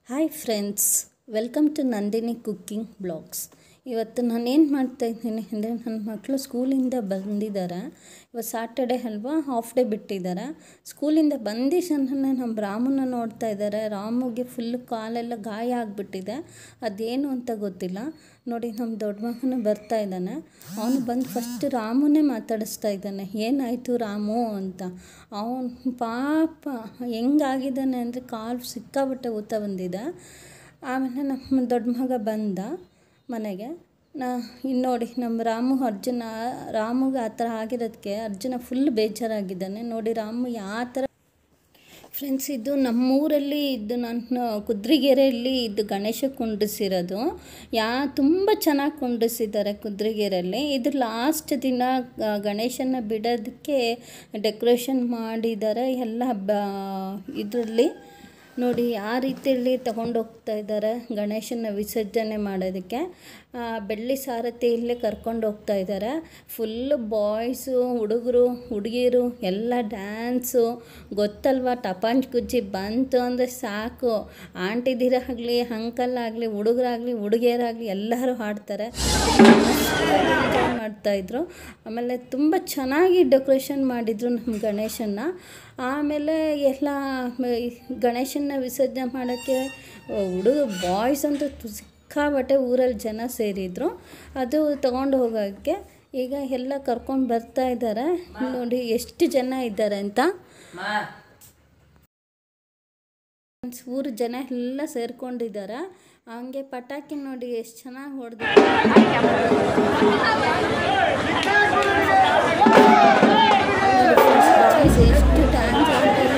hi friends welcome to Nandini cooking blogs ಇವತ್ತು ನಾನೇನು ಮಾಡ್ತಾ ಇದ್ದೀನಿ ಅಂದರೆ ನನ್ನ ಮಕ್ಕಳು ಸ್ಕೂಲಿಂದ ಬಂದಿದ್ದಾರೆ ಇವತ್ತು ಸಾಟರ್ಡೆ ಅಲ್ವಾ ಹಾಫ್ ಡೇ ಬಿಟ್ಟಿದ್ದಾರೆ ಸ್ಕೂಲಿಂದ ಬಂದ ನನ್ನ ನಮ್ಮ ರಾಮನ ನೋಡ್ತಾ ಇದ್ದಾರೆ ರಾಮುಗೆ ಫುಲ್ ಕಾಲೆಲ್ಲ ಗಾಯ ಆಗಿಬಿಟ್ಟಿದೆ ಅದೇನು ಅಂತ ಗೊತ್ತಿಲ್ಲ ನೋಡಿ ನಮ್ಮ ದೊಡ್ಡ ಮಗನ ಬರ್ತಾ ಇದ್ದಾನೆ ಅವನು ಬಂದು ಫಸ್ಟ್ ರಾಮುನೇ ಮಾತಾಡಿಸ್ತಾ ಇದ್ದಾನೆ ಏನಾಯಿತು ರಾಮು ಅಂತ ಅವನು ಪಾಪ ಹೆಂಗಾಗಿದ್ದಾನೆ ಅಂದರೆ ಕಾಲು ಸಿಕ್ಕಾಬಿಟ್ಟೆ ಊತ ಬಂದಿದೆ ಆಮೇಲೆ ನಮ್ಮ ದೊಡ್ಡ ಮಗ ಬಂದ ಮನೆಗೆ ನಾ ಇನ್ನು ನೋಡಿ ನಮ್ಮ ರಾಮು ಅರ್ಜುನ ರಾಮುಗೆ ಆ ಥರ ಆಗಿರೋದಕ್ಕೆ ಅರ್ಜುನ ಫುಲ್ ಬೇಜಾರಾಗಿದ್ದಾನೆ ನೋಡಿ ರಾಮು ಯಾವ ಥರ ಫ್ರೆಂಡ್ಸ್ ಇದು ನಮ್ಮೂರಲ್ಲಿ ಇದು ನಾನು ಕುದ್ರಿಗೆರೆಯಲ್ಲಿ ಇದು ಗಣೇಶ ಕುಂಡ್ರಿಸಿರೋದು ಯಾ ತುಂಬ ಚೆನ್ನಾಗಿ ಕುಂಡ್ರಿಸಿದ್ದಾರೆ ಕುದ್ರಿಗೆರೆಯಲ್ಲಿ ಇದು ಲಾಸ್ಟ್ ದಿನ ಗ- ಗಣೇಶನ ಬಿಡೋದಕ್ಕೆ ಡೆಕೋರೇಷನ್ ಮಾಡಿದ್ದಾರೆ ಎಲ್ಲ ಬ ಇದರಲ್ಲಿ ನೋಡಿ ಆ ರೀತಿಯಲ್ಲಿ ತಗೊಂಡೋಗ್ತಾ ಇದ್ದಾರೆ ಗಣೇಶನ ವಿಸರ್ಜನೆ ಮಾಡೋದಕ್ಕೆ ಆ, ಬೆಳ್ಳಿ ಸಾರಥಿಯಲ್ಲೇ ಕರ್ಕೊಂಡು ಹೋಗ್ತಾ ಇದ್ದಾರೆ ಫುಲ್ಲು ಬಾಯ್ಸು ಹುಡುಗರು ಹುಡುಗಿರು ಎಲ್ಲ ಡ್ಯಾನ್ಸು ಗೊತ್ತಲ್ವಾ ಟಪಾಂಚ್ ಕುಜ್ಜಿ ಬಂತು ಅಂದರೆ ಸಾಕು ಆಂಟಿದಿರಾಗಲಿ ಅಂಕಲ್ ಆಗಲಿ ಹುಡುಗರಾಗಲಿ ಹುಡುಗಿಯರಾಗಲಿ ಎಲ್ಲರೂ ಹಾಡ್ತಾರೆ ಎಂಜಾಯ್ ಮಾಡ್ತಾಯಿದ್ರು ಆಮೇಲೆ ತುಂಬ ಚೆನ್ನಾಗಿ ಡೆಕೋರೇಷನ್ ಮಾಡಿದರು ನಮ್ಮ ಗಣೇಶನ್ನ ಆಮೇಲೆ ಎಲ್ಲ ಮ- ಗಣೇಶನ್ನ ವಿಸರ್ಜನೆ ಮಾಡೋಕ್ಕೆ ಹುಡುಗ ಬಾಯ್ಸ್ ಅಂತೂ ತು- ಸಿಕ್ಕಾಪಟ್ಟೆ ಊರಲ್ಲಿ ಜನ ಸೇರಿದ್ರು ಅದು ತಗೊಂಡು ಹೋಗೋಕ್ಕೆ ಈಗ ಎಲ್ಲ ಕರ್ಕೊಂಡು ಬರ್ತಾ ಇದ್ದಾರೆ ನೋಡಿ ಎಷ್ಟು ಜನ ಇದ್ದಾರೆ ಅಂತ ಫ್ರೆಂಡ್ಸ್ ಊರು ಜನ ಎಲ್ಲ ಸೇರ್ಕೊಂಡಿದ್ದಾರೆ ಹಂಗೆ ಪಟಾಕಿ ನೋಡಿ ಎಷ್ಟು ಚೆನ್ನಾಗಿ ಹೊಡೆದು ಎಷ್ಟು ಡ್ಯಾನ್ಸ್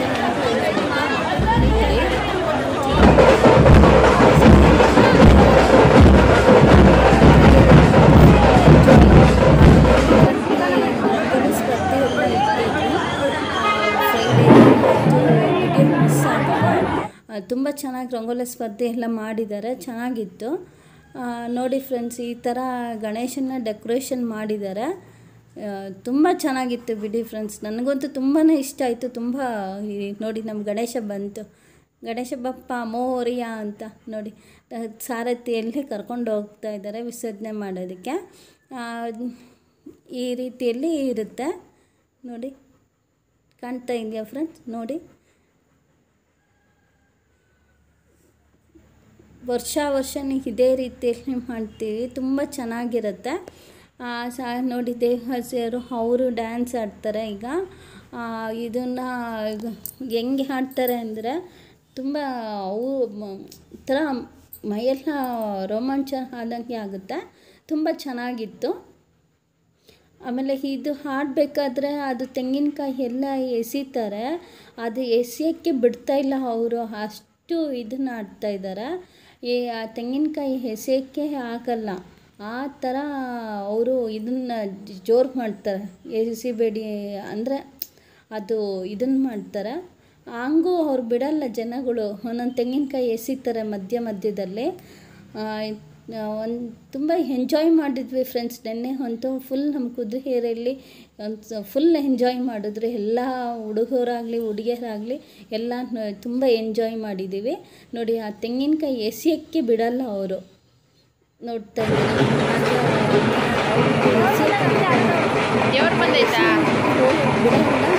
ತುಂಬ ಚೆನ್ನಾಗಿ ರಂಗೋಲಿ ಸ್ಪರ್ಧೆ ಎಲ್ಲ ಮಾಡಿದ್ದಾರೆ ಚೆನ್ನಾಗಿತ್ತು ಆ, ನೋಡಿ ಫ್ರೆಂಡ್ಸ್ ಈ ಥರ ಗಣೇಶನ ಡೆಕೋರೇಷನ್ ಮಾಡಿದ್ದಾರೆ ತುಂಬ ಚೆನ್ನಾಗಿತ್ತು ಬಿಡಿ ಫ್ರೆಂಡ್ಸ್ ನನಗಂತೂ ತುಂಬಾ ಇಷ್ಟ ಆಯಿತು ತುಂಬ ಈ ನೋಡಿ ನಮ್ಮ ಗಣೇಶ ಬಂತು ಗಣೇಶ ಬಪ್ಪ ಮೋರಿಯ ಅಂತ ನೋಡಿ ಆ, ಸಾರಥಿಯಲ್ಲಿ ಕರ್ಕೊಂಡು ಹೋಗ್ತಾ ಇದ್ದಾರೆ ವಿಸರ್ಜನೆ ಮಾಡೋದಕ್ಕೆ ಆ, ಈ ರೀತಿಯಲ್ಲಿ ಇರುತ್ತೆ ನೋಡಿ ಕಾಣ್ತಾ ಇದೆಯಾ ಫ್ರೆಂಡ್ಸ್ ನೋಡಿ ವರ್ಷ ವರ್ಷನೇ ಇದೇ ರೀತಿಯಲ್ಲಿ ಮಾಡ್ತೀವಿ ತುಂಬ ಚೆನ್ನಾಗಿರುತ್ತೆ ಆ, ಸ ನೋಡಿ ದೇವಹಸಿಯರು ಅವರು ಡ್ಯಾನ್ಸ್ ಆಡ್ತಾರೆ ಈಗ ಇದನ್ನು ಹೆಂಗೆ ಹಾಡ್ತಾರೆ ಅಂದರೆ ತುಂಬ ಅವು ಮ- ಥರ ಮೈಯೆಲ್ಲ ರೋಮಾಂಚ ಆದಂಗೆ ಆಗುತ್ತೆ ತುಂಬ ಚೆನ್ನಾಗಿತ್ತು ಆಮೇಲೆ ಇದು ಹಾಡಬೇಕಾದ್ರೆ ಅದು ತೆಂಗಿನಕಾಯಿ ಎಲ್ಲ ಎಸಿತಾರೆ ಅದು ಎಸಿಯೋಕ್ಕೆ ಬಿಡ್ತಾ ಇಲ್ಲ ಅವರು ಅಷ್ಟು ಇದನ್ನ ಆಡ್ತಾ ಇದ್ದಾರೆ ಈ ಆ ತೆಂಗಿನಕಾಯಿ ಎಸೆಯೋಕ್ಕೆ ಆಗಲ್ಲ ಆ ಥರ ಅವರು ಇದನ್ನು ಜೋರು ಮಾಡ್ತಾರೆ ಎಸಿಬೇಡಿ ಅಂದರೆ ಅದು ಇದನ್ನು ಮಾಡ್ತಾರೆ ಹಂಗೂ ಅವ್ರು ಬಿಡಲ್ಲ ಜನಗಳು ಒಂದೊಂದು ತೆಂಗಿನಕಾಯಿ ಎಸಿತಾರೆ ಮಧ್ಯ ಮಧ್ಯದಲ್ಲಿ ಒಂದು ತುಂಬ ಎಂಜಾಯ್ ಮಾಡಿದ್ವಿ ಫ್ರೆಂಡ್ಸ್ ನೆನ್ನೆ ಅಂತೂ ಫುಲ್ ನಮ್ಮ ಕುದುರೆಯಲ್ಲಿ ಒಂದು ಫುಲ್ ಎಂಜಾಯ್ ಮಾಡಿದ್ರು ಎಲ್ಲ ಹುಡುಗರಾಗಲಿ ಹುಡುಗಿಯರಾಗಲಿ ಎಲ್ಲ ನ- ತುಂಬ ಎಂಜಾಯ್ ಮಾಡಿದ್ದೀವಿ ನೋಡಿ ಆ ತೆಂಗಿನಕಾಯಿ ಎಸೆಯೋಕ್ಕೆ ಬಿಡಲ್ಲ ಅವರು ನೋಡ್ತಾ ಇದ್ದೀನಿ ದೇವ್ರ ಬಂದೈತಾ ಬಿಡಲ್ಲ